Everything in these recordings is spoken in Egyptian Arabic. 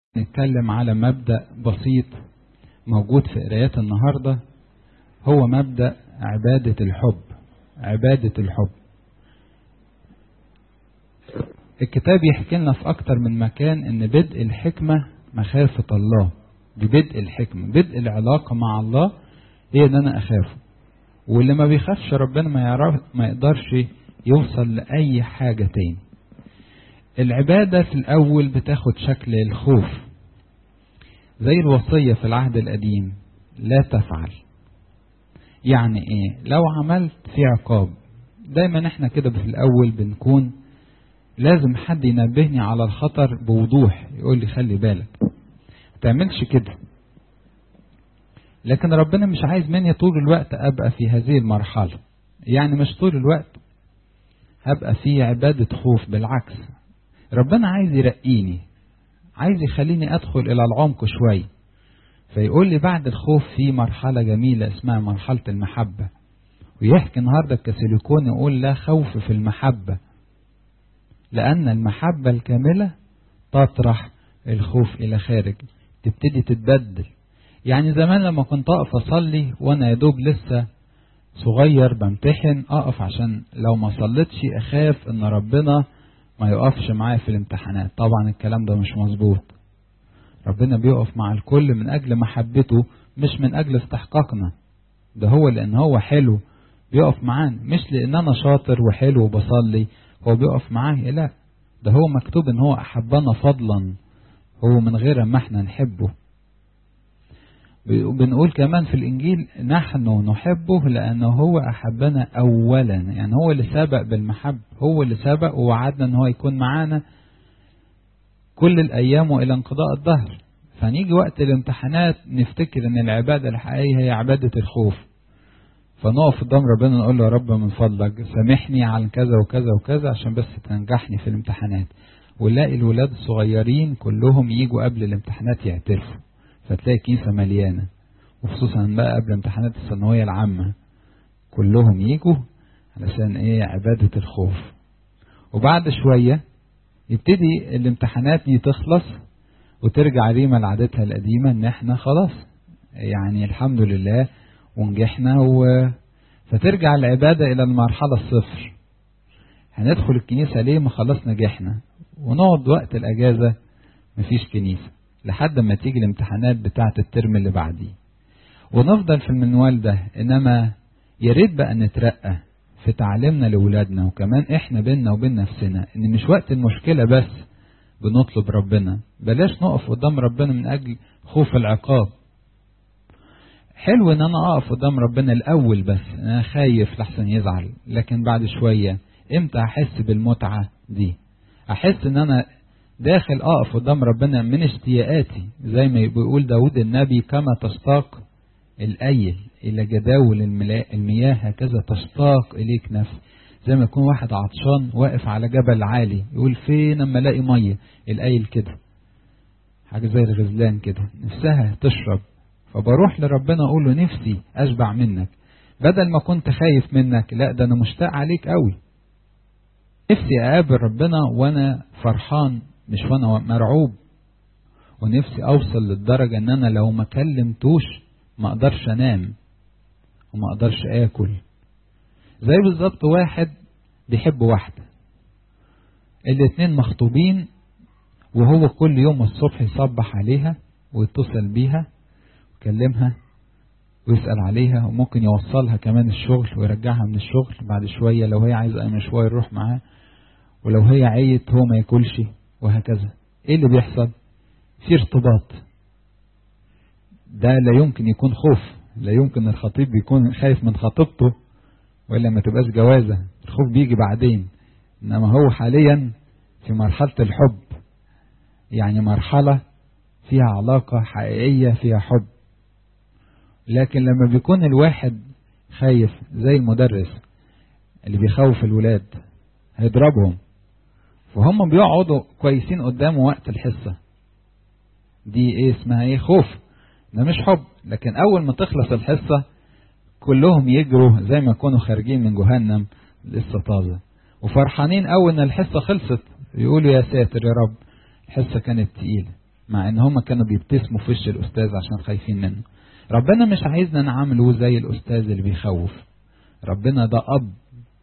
نتكلم على مبدأ بسيط موجود في قرايات النهاردة هو مبدأ عبادة الحب عبادة الحب الكتاب يحكي لنا في أكتر من مكان إن بدء الحكمة مخافة الله دي بدء الحكمة بدء العلاقة مع الله هي إن أنا أخافه واللي ما بيخافش ربنا ما يعرف ما يقدرش يوصل لأي حاجة تاني العبادة في الأول بتاخد شكل الخوف زي الوصية في العهد القديم لا تفعل يعني ايه لو عملت في عقاب دايما احنا كده في الأول بنكون لازم حد ينبهني على الخطر بوضوح يقول لي خلي بالك تعملش كده لكن ربنا مش عايز مني طول الوقت أبقى في هذه المرحلة يعني مش طول الوقت هبقى في عبادة خوف بالعكس ربنا عايز يرقيني عايز يخليني أدخل إلى العمق شوية فيقول لي بعد الخوف في مرحلة جميلة اسمها مرحلة المحبة ويحكي النهاردة الكسيليكون يقول لا خوف في المحبة لأن المحبة الكاملة تطرح الخوف إلى خارج تبتدي تتبدل يعني زمان لما كنت أقف أصلي وأنا يا دوب لسه صغير بمتحن أقف عشان لو ما صليتش أخاف إن ربنا ما يقفش معايا في الامتحانات طبعا الكلام ده مش مظبوط ربنا بيقف مع الكل من أجل محبته مش من أجل استحقاقنا ده هو لأن هو حلو بيقف معانا مش لأن أنا شاطر وحلو وبصلي هو بيقف معايا لا ده هو مكتوب إن هو أحبنا فضلا هو من غير ما احنا نحبه بنقول كمان في الإنجيل نحن نحبه لأنه هو أحبنا أولا يعني هو اللي سبق بالمحب هو اللي سبق ووعدنا أن هو يكون معانا كل الأيام وإلى انقضاء الظهر فنيجي وقت الامتحانات نفتكر أن العبادة الحقيقية هي عبادة الخوف فنقف قدام ربنا نقول له يا رب من فضلك سامحني عن كذا وكذا وكذا عشان بس تنجحني في الامتحانات ونلاقي الولاد الصغيرين كلهم يجوا قبل الامتحانات يعترفوا فتلاقي كيسة مليانة وخصوصا بقى قبل امتحانات الثانوية العامة كلهم يجوا علشان ايه عبادة الخوف وبعد شوية يبتدي الامتحانات دي تخلص وترجع ريما لعادتها القديمة ان احنا خلاص يعني الحمد لله ونجحنا و... فترجع العبادة الى المرحلة الصفر هندخل الكنيسة ليه ما خلاص نجحنا ونقعد وقت الاجازة مفيش كنيسة لحد ما تيجي الامتحانات بتاعة الترم اللي بعديه ونفضل في المنوال ده انما يا ريت بقى نترقى في تعليمنا لاولادنا وكمان احنا بينا وبين نفسنا ان مش وقت المشكله بس بنطلب ربنا بلاش نقف قدام ربنا من اجل خوف العقاب حلو ان انا اقف قدام ربنا الاول بس انا خايف لحسن يزعل لكن بعد شويه امتى احس بالمتعه دي احس ان انا داخل اقف قدام ربنا من اشتياقاتي زي ما بيقول داود النبي كما تشتاق الايل الى جداول المياه هكذا تشتاق اليك نفسي زي ما يكون واحد عطشان واقف على جبل عالي يقول فين اما الاقي ميه الايل كده حاجه زي الغزلان كده نفسها تشرب فبروح لربنا اقول له نفسي اشبع منك بدل ما كنت خايف منك لا ده انا مشتاق عليك قوي نفسي اقابل ربنا وانا فرحان مش وانا مرعوب ونفسي اوصل للدرجة ان انا لو ما كلمتوش ما اقدرش انام وما اقدرش اكل زي بالظبط واحد بيحب واحدة الاتنين مخطوبين وهو كل يوم الصبح يصبح عليها ويتصل بيها ويكلمها ويسأل عليها وممكن يوصلها كمان الشغل ويرجعها من الشغل بعد شوية لو هي عايزة أي مشوار يروح معاه ولو هي عيت هو ما ياكلش وهكذا ايه اللي بيحصل في ارتباط ده لا يمكن يكون خوف لا يمكن الخطيب يكون خايف من خطيبته ولا ما تبقاش جوازة الخوف بيجي بعدين انما هو حاليا في مرحلة الحب يعني مرحلة فيها علاقة حقيقية فيها حب لكن لما بيكون الواحد خايف زي المدرس اللي بيخوف الولاد هيضربهم فهم بيقعدوا كويسين قدامه وقت الحصة دي ايه اسمها ايه خوف ده مش حب لكن اول ما تخلص الحصة كلهم يجروا زي ما يكونوا خارجين من جهنم لسه طازة وفرحانين اول ان الحصة خلصت يقولوا يا ساتر يا رب الحصة كانت تقيلة مع ان هم كانوا بيبتسموا في وش الاستاذ عشان خايفين منه ربنا مش عايزنا نعامله زي الاستاذ اللي بيخوف ربنا ده اب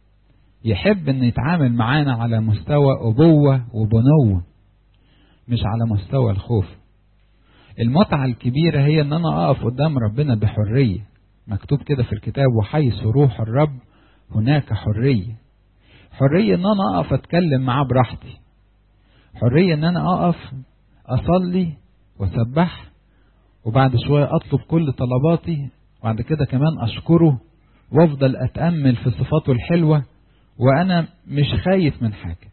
يحب ان يتعامل معانا على مستوى ابوه وبنوه مش على مستوى الخوف المتعة الكبيرة هي ان انا اقف قدام ربنا بحرية مكتوب كده في الكتاب وحيث روح الرب هناك حرية حرية ان انا اقف اتكلم معاه براحتي حرية ان انا اقف اصلي واسبح وبعد شوية اطلب كل طلباتي وبعد كده كمان اشكره وافضل اتأمل في صفاته الحلوة وانا مش خايف من حاجة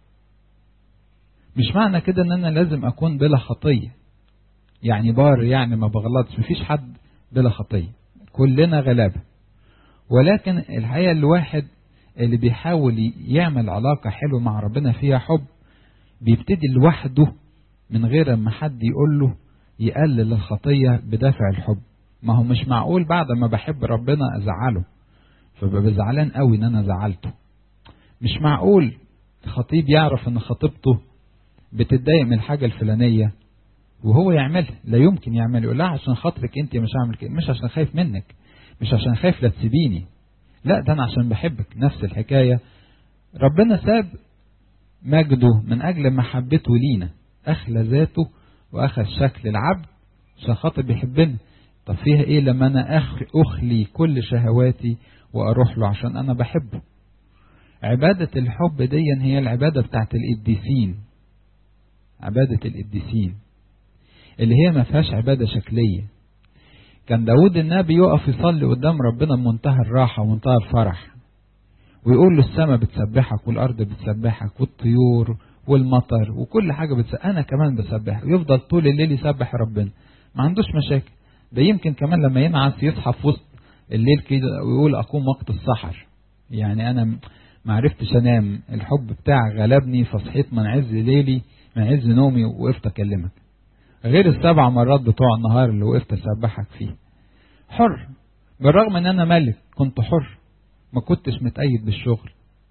مش معنى كده ان انا لازم اكون بلا خطية يعني بار يعني ما بغلطش مفيش حد بلا خطية كلنا غلابة ولكن الحقيقة الواحد اللي بيحاول يعمل علاقة حلوة مع ربنا فيها حب بيبتدي لوحده من غير ما حد يقول له يقلل الخطية بدافع الحب ما هو مش معقول بعد ما بحب ربنا أزعله فببقى زعلان قوي ان انا زعلته مش معقول خطيب يعرف ان خطيبته بتتضايق من الحاجة الفلانية وهو يعملها لا يمكن يعمل يقول لها عشان خاطرك انت مش هعمل كده مش عشان خايف منك مش عشان خايف لا تسيبيني لا ده انا عشان بحبك نفس الحكاية ربنا ساب مجده من اجل محبته لينا اخلى ذاته واخذ شكل العبد عشان خاطر بيحبنا طب فيها ايه لما انا اخلي كل شهواتي واروح له عشان انا بحبه عبادة الحب دي هي العبادة بتاعت القديسين عبادة القديسين اللي هي ما فيهاش عبادة شكلية كان داود النبي يقف يصلي قدام ربنا بمنتهى الراحة ومنتهى الفرح ويقول له السماء بتسبحك والأرض بتسبحك والطيور والمطر وكل حاجة بتسبح أنا كمان بسبح يفضل طول الليل يسبح ربنا ما عندوش مشاكل ده يمكن كمان لما ينعس يصحى في وسط الليل كده ويقول أقوم وقت السحر يعني أنا ما عرفتش أنام الحب بتاعك غلبني فصحيت من عز ليلي من عز نومي وقفت أكلمك غير السبع مرات بتوع النهار اللي وقفت أسبحك فيه حر بالرغم ان انا ملك كنت حر ما كنتش متأيد بالشغل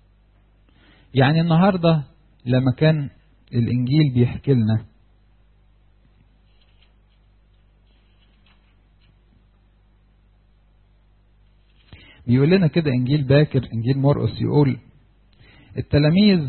يعني النهاردة لما كان الانجيل بيحكي لنا بيقول لنا كده انجيل باكر انجيل مرقس يقول التلاميذ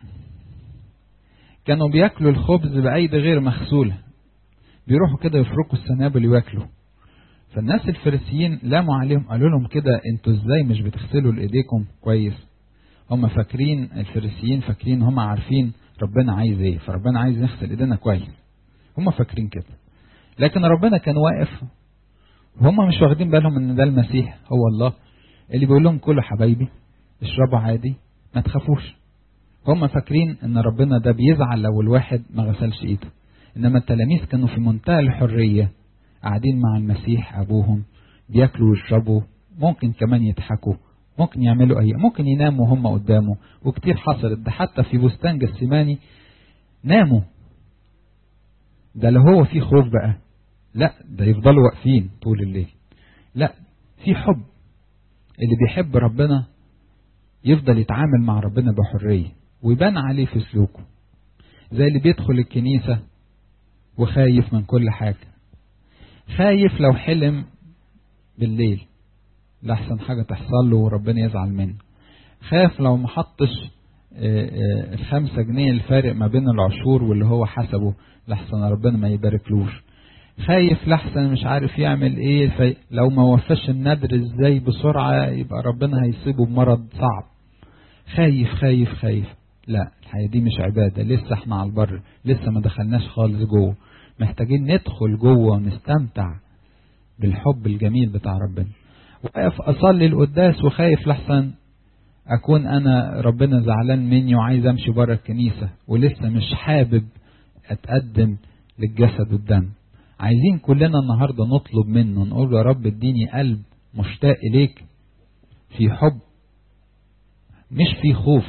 كانوا بياكلوا الخبز بأيدي غير مغسولة بيروحوا كده يفركوا السنابل وياكلوا فالناس الفريسيين لاموا عليهم قالوا لهم كده انتوا ازاي مش بتغسلوا ايديكم كويس هم فاكرين الفريسيين فاكرين هم عارفين ربنا عايز ايه فربنا عايز نغسل ايدينا كويس هم فاكرين كده لكن ربنا كان واقف وهم مش واخدين بالهم ان ده المسيح هو الله اللي بيقول لهم كلوا حبايبي اشربوا عادي ما تخافوش هم فاكرين ان ربنا ده بيزعل لو الواحد ما غسلش ايده انما التلاميذ كانوا في منتهى الحريه قاعدين مع المسيح ابوهم بياكلوا ويشربوا ممكن كمان يضحكوا ممكن يعملوا اي ممكن يناموا هم قدامه وكتير حصلت ده حتى في بستان جسيماني ناموا ده لو هو في خوف بقى لا ده يفضلوا واقفين طول الليل لا في حب اللي بيحب ربنا يفضل يتعامل مع ربنا بحرية ويبان عليه في سلوكه زي اللي بيدخل الكنيسة وخايف من كل حاجة خايف لو حلم بالليل لحسن حاجة تحصل له وربنا يزعل منه خاف لو ما حطش الخمسة جنيه الفارق ما بين العشور واللي هو حسبه لحسن ربنا ما يباركلوش خايف لحسن مش عارف يعمل ايه في لو ما وفاش النذر ازاي بسرعة يبقى ربنا هيصيبه بمرض صعب خايف خايف خايف لا الحقيقة دي مش عبادة لسه احنا على البر لسه ما دخلناش خالص جوه محتاجين ندخل جوه ونستمتع بالحب الجميل بتاع ربنا واقف اصلي القداس وخايف لحسن اكون انا ربنا زعلان مني وعايز امشي بره الكنيسة ولسه مش حابب اتقدم للجسد والدم عايزين كلنا النهاردة نطلب منه نقول يا رب اديني قلب مشتاق إليك في حب مش في خوف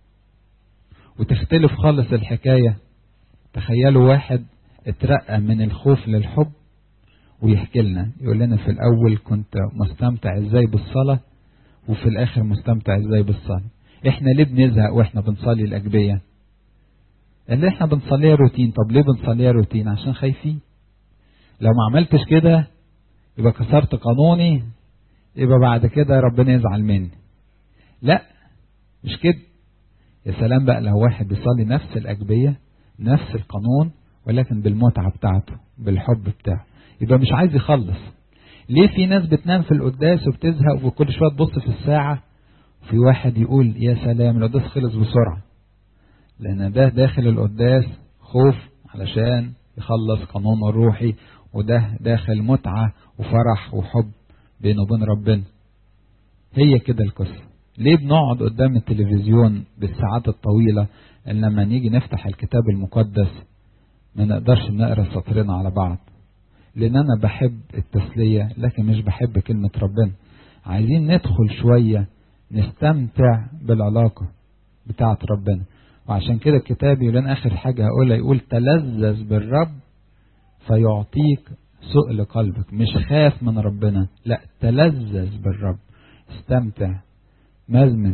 وتختلف خالص الحكاية تخيلوا واحد اترقى من الخوف للحب ويحكي لنا يقول لنا في الأول كنت مستمتع ازاي بالصلاة وفي الآخر مستمتع ازاي بالصلاة احنا ليه بنزهق واحنا بنصلي الأجبية اللي احنا بنصليها روتين طب ليه بنصليها روتين عشان خايفين لو ما عملتش كده يبقى كسرت قانوني يبقى بعد كده ربنا يزعل مني لا مش كده يا سلام بقى لو واحد بيصلي نفس الأجبية نفس القانون ولكن بالمتعة بتاعته بالحب بتاعه يبقى مش عايز يخلص ليه في ناس بتنام في القداس وبتزهق وكل شوية تبص في الساعة في واحد يقول يا سلام القداس خلص بسرعة لأن ده داخل القداس خوف علشان يخلص قانونه الروحي وده داخل متعة وفرح وحب بينه وبين ربنا هي كده القصة ليه بنقعد قدام التلفزيون بالساعات الطويلة إن لما نيجي نفتح الكتاب المقدس ما نقدرش نقرا سطرين على بعض لأن أنا بحب التسلية لكن مش بحب كلمة ربنا عايزين ندخل شوية نستمتع بالعلاقة بتاعة ربنا وعشان كده الكتاب يقول آخر حاجة هقولها يقول تلذذ بالرب فيعطيك سؤل قلبك مش خاف من ربنا لا تلذذ بالرب استمتع مزمز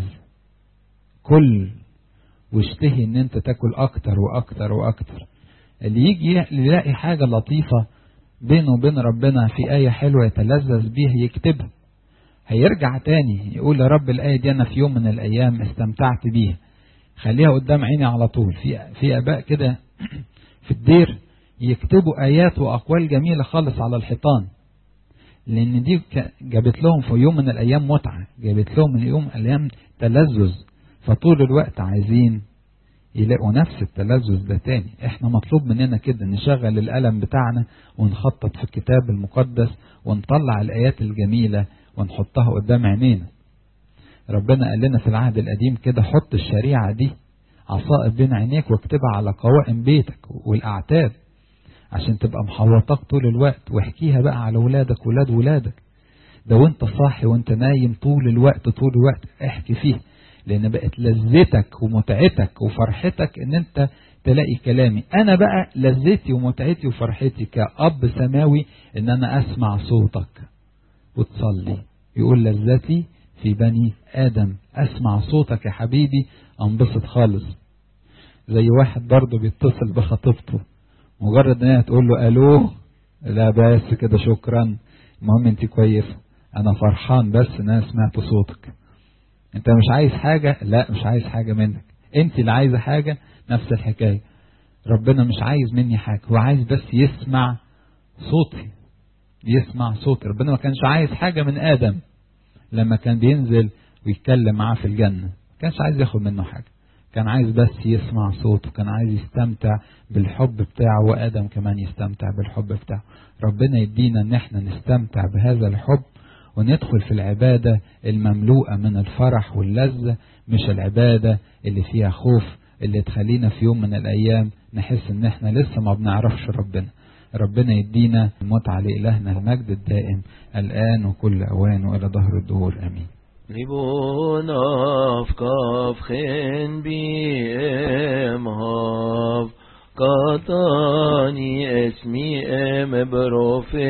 كل واشتهي ان انت تاكل اكتر واكتر واكتر اللي يجي يلاقي حاجة لطيفة بينه وبين ربنا في آية حلوة يتلذذ بيها يكتبها هيرجع تاني يقول يا رب الآية دي أنا في يوم من الأيام استمتعت بيها خليها قدام عيني على طول في في آباء كده في الدير يكتبوا آيات وأقوال جميلة خالص على الحيطان لأن دي جابت لهم في يوم من الأيام متعة جابت لهم من يوم من الأيام تلذذ فطول الوقت عايزين يلاقوا نفس التلذذ ده تاني احنا مطلوب مننا كده نشغل القلم بتاعنا ونخطط في الكتاب المقدس ونطلع الآيات الجميلة ونحطها قدام عينينا ربنا قال لنا في العهد القديم كده حط الشريعة دي عصائب بين عينيك واكتبها على قوائم بيتك والأعتاب عشان تبقى محوطاك طول الوقت واحكيها بقى على ولادك ولاد ولادك ده وانت صاحي وانت نايم طول الوقت طول الوقت احكي فيه لان بقت لذتك ومتعتك وفرحتك ان انت تلاقي كلامي انا بقى لذتي ومتعتي وفرحتي كأب سماوي ان انا اسمع صوتك وتصلي يقول لذتي في بني ادم اسمع صوتك يا حبيبي انبسط خالص زي واحد برضه بيتصل بخطيبته مجرد ان هي تقول له الو لا بس كده شكرا المهم انت كويسه انا فرحان بس ان انا سمعت صوتك انت مش عايز حاجة لا مش عايز حاجة منك انت اللي عايزة حاجة نفس الحكاية ربنا مش عايز مني حاجة هو عايز بس يسمع صوتي يسمع صوتي ربنا ما كانش عايز حاجة من آدم لما كان بينزل ويتكلم معاه في الجنة ما كانش عايز ياخد منه حاجة كان عايز بس يسمع صوته كان عايز يستمتع بالحب بتاعه وآدم كمان يستمتع بالحب بتاعه ربنا يدينا ان احنا نستمتع بهذا الحب وندخل في العبادة المملوءة من الفرح واللذة مش العبادة اللي فيها خوف اللي تخلينا في يوم من الأيام نحس إن إحنا لسه ما بنعرفش ربنا ربنا يدينا المتعة لإلهنا المجد الدائم الآن وكل أوان وإلى ظهر الدهور آمين ליבון אף כף חן בי אמהב קטני אסמי אם ברופה